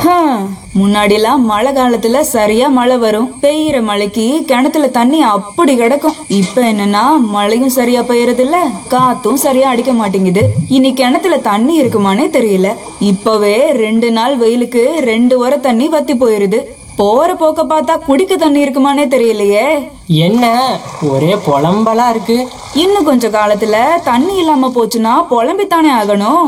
முன்னாடிலாம் மழை காலத்துல சரியா மழை வரும் பெய்யற மழைக்கு கிணத்துல தண்ணி அப்படி கிடக்கும் இப்ப என்னன்னா மழையும் சரியா பெய்யறது இல்ல காத்தும் சரியா அடிக்க மாட்டேங்குது இனி கிணத்துல தண்ணி இருக்குமானே தெரியல இப்பவே ரெண்டு நாள் வெயிலுக்கு ரெண்டு வர தண்ணி வத்தி போயிருது போற போக்க பார்த்தா குடிக்க தண்ணி இருக்குமானே தெரியலையே என்ன ஒரே புலம்பலா இருக்கு இன்னும் கொஞ்ச காலத்துல தண்ணி இல்லாம போச்சுன்னா புலம்பித்தானே ஆகணும்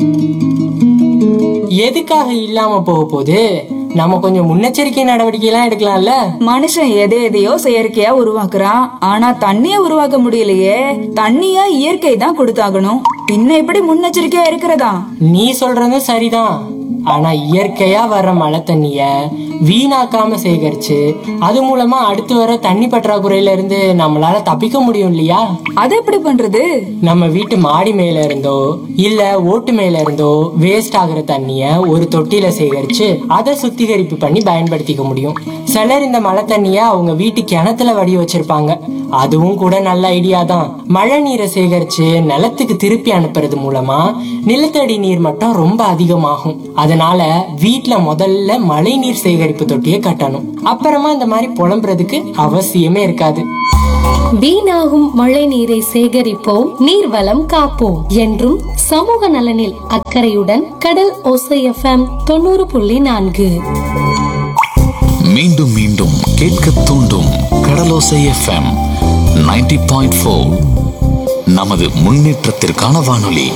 எதுக்காக இல்லாம போக போகுது நம்ம கொஞ்சம் முன்னெச்சரிக்கை நடவடிக்கை எல்லாம் எடுக்கலாம்ல மனுஷன் எதை எதையோ செயற்கையா உருவாக்குறான் ஆனா தண்ணிய உருவாக்க முடியலையே தண்ணிய இயற்கை தான் கொடுத்தாகணும் பின்ன எப்படி முன்னெச்சரிக்கையா இருக்கிறதா நீ சொல்றதும் சரிதான் ஆனா இயற்கையா வர்ற மழை தண்ணிய வீணாக்காம சேகரிச்சு அது மூலமா அடுத்து வர தண்ணி பற்றாக்குறையில இருந்து நம்மளால தப்பிக்க முடியும் இல்லையா அது எப்படி பண்றது நம்ம வீட்டு மாடி மேல இருந்தோ இல்ல ஓட்டு மேல இருந்தோ வேஸ்ட் ஆகுற தண்ணிய ஒரு தொட்டியில சேகரிச்சு அதை சுத்திகரிப்பு பண்ணி பயன்படுத்திக்க முடியும் சிலர் இந்த மழை தண்ணிய அவங்க வீட்டு கிணத்துல வடி வச்சிருப்பாங்க அதுவும் கூட நல்ல ஐடியா தான் மழை நீரை சேகரிச்சு நிலத்துக்கு திருப்பி அனுப்புறது மூலமா நிலத்தடி நீர் மட்டம் ரொம்ப அதிகமாகும் அதனால வீட்ல முதல்ல மழை நீர் சேகரிப்பு தொட்டியை கட்டணும் அப்புறமா இந்த மாதிரி புலம்புறதுக்கு அவசியமே இருக்காது வீணாகும் மழை நீரை சேகரிப்போம் நீர்வளம் காப்போம் என்றும் சமூக நலனில் அக்கறையுடன் கடல் ஓசை எஃப்எம் தொண்ணூறு புள்ளி நான்கு மீண்டும் மீண்டும் கேட்க தூண்டும் கடலோசை எஃப்எம் 90.4 பாயிண்ட் நமது முன்னேற்றத்திற்கான வானொலி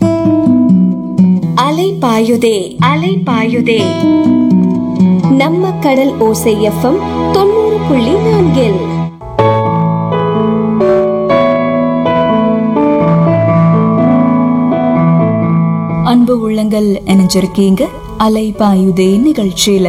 அலை பாயுதே அலை பாயுதே நம்ம கடல் ஓசை எஃப்எம் தொண்ணூறு புள்ளி நான்கில் அன்பு உள்ளங்கள் இணைஞ்சிருக்கீங்க அலை பாயுதே நிகழ்ச்சியில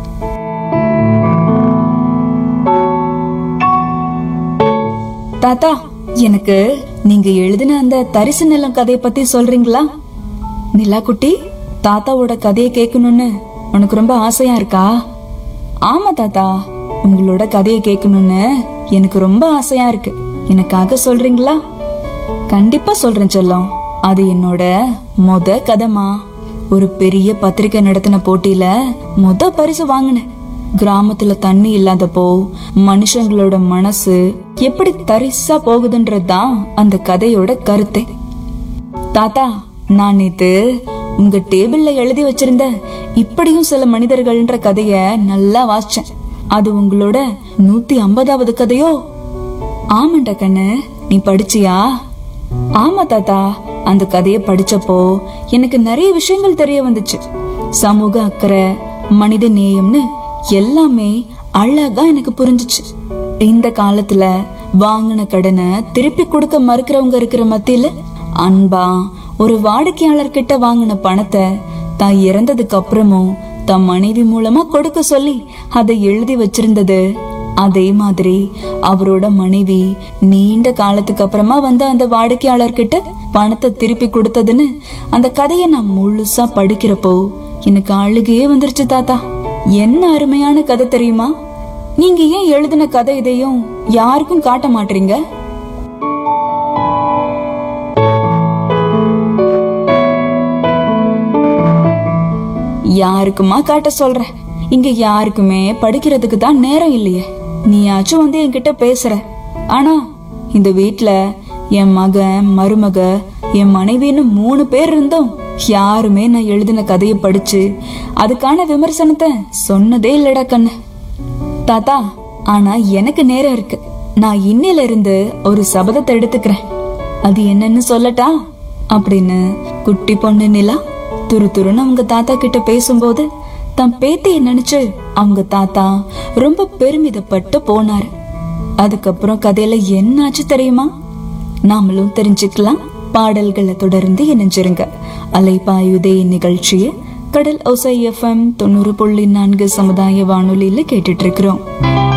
தாத்தா எனக்கு நீங்க எழுதின அந்த தரிசு நிலம் கதையை பத்தி சொல்றீங்களா நிலா குட்டி தாத்தாவோட கதையை கேட்கணும்னு உனக்கு ரொம்ப ஆசையா இருக்கா ஆமா தாத்தா உங்களோட கதையை கேட்கணும்னு எனக்கு ரொம்ப ஆசையா இருக்கு எனக்காக சொல்றீங்களா கண்டிப்பா சொல்றேன் செல்லம் அது என்னோட மொத கதைமா ஒரு பெரிய பத்திரிக்கை நடத்தின போட்டியில மொத பரிசு வாங்கினேன் கிராமத்துல தண்ணி இல்லாதப்போ மனுஷங்களோட மனசு எப்படி தரிசா போகுதுன்றதுதான் அந்த கதையோட கருத்தே தாத்தா நான் நேத்து உங்க டேபிள்ல எழுதி வச்சிருந்த இப்படியும் சில மனிதர்கள்ன்ற கதைய நல்லா வாசிச்சேன் அது உங்களோட நூத்தி ஐம்பதாவது கதையோ ஆமாண்டா கண்ணு நீ படிச்சியா ஆமா தாத்தா அந்த கதையை படிச்சப்போ எனக்கு நிறைய விஷயங்கள் தெரிய வந்துச்சு சமூக அக்கறை மனித நேயம்னு எல்லாமே அழகா எனக்கு புரிஞ்சுச்சு இந்த காலத்துல வாங்கின கடனை திருப்பி கொடுக்க மறுக்கிறவங்க இருக்கிற மத்தியில அன்பா ஒரு வாடிக்கையாளர் கிட்ட வாங்கின பணத்தை தான் இறந்ததுக்கு அப்புறமும் தன் மனைவி மூலமா கொடுக்க சொல்லி அதை எழுதி வச்சிருந்தது அதே மாதிரி அவரோட மனைவி நீண்ட காலத்துக்கு அப்புறமா வந்து அந்த வாடிக்கையாளர் கிட்ட பணத்தை திருப்பி கொடுத்ததுன்னு அந்த கதையை நான் முழுசா படிக்கிறப்போ எனக்கு அழுகையே வந்துருச்சு தாத்தா என்ன அருமையான கதை தெரியுமா நீங்க ஏன் எழுதின கதை இதையும் யாருக்கும் காட்ட மாட்டீங்க யாருக்குமா காட்ட சொல்றேன் இங்க யாருக்குமே படிக்கிறதுக்கு தான் நேரம் இல்லையே நீயாச்சும் வந்து என்கிட்ட பேசுற ஆனா இந்த வீட்ல என் மகன் மருமக என் மனைவின்னு மூணு பேர் இருந்தோம் யாருமே நான் எழுதின கதையை படிச்சு அதுக்கான விமர்சனத்தை சொன்னதே இல்லடா கண்ணு தாத்தா ஆனா எனக்கு நேரம் இருக்கு நான் இன்னையில இருந்து ஒரு சபதத்தை எடுத்துக்கிறேன் அது என்னன்னு சொல்லட்டா அப்படின்னு குட்டி பொண்ணு நிலா துரு துருன்னு அவங்க தாத்தா கிட்ட பேசும்போது தன் பேத்திய நினைச்சு அவங்க தாத்தா ரொம்ப பெருமிதப்பட்டு போனாரு அதுக்கப்புறம் கதையில என்னாச்சு தெரியுமா நாமளும் தெரிஞ்சுக்கலாம் பாடல்களை தொடர்ந்து இணைஞ்சிருங்க அலைபாயுதே நிகழ்ச்சியை கடல் ஒசை எஃப்எம் தொண்ணூறு புள்ளி நான்கு சமுதாய வானொலியில கேட்டுட்டு இருக்கிறோம்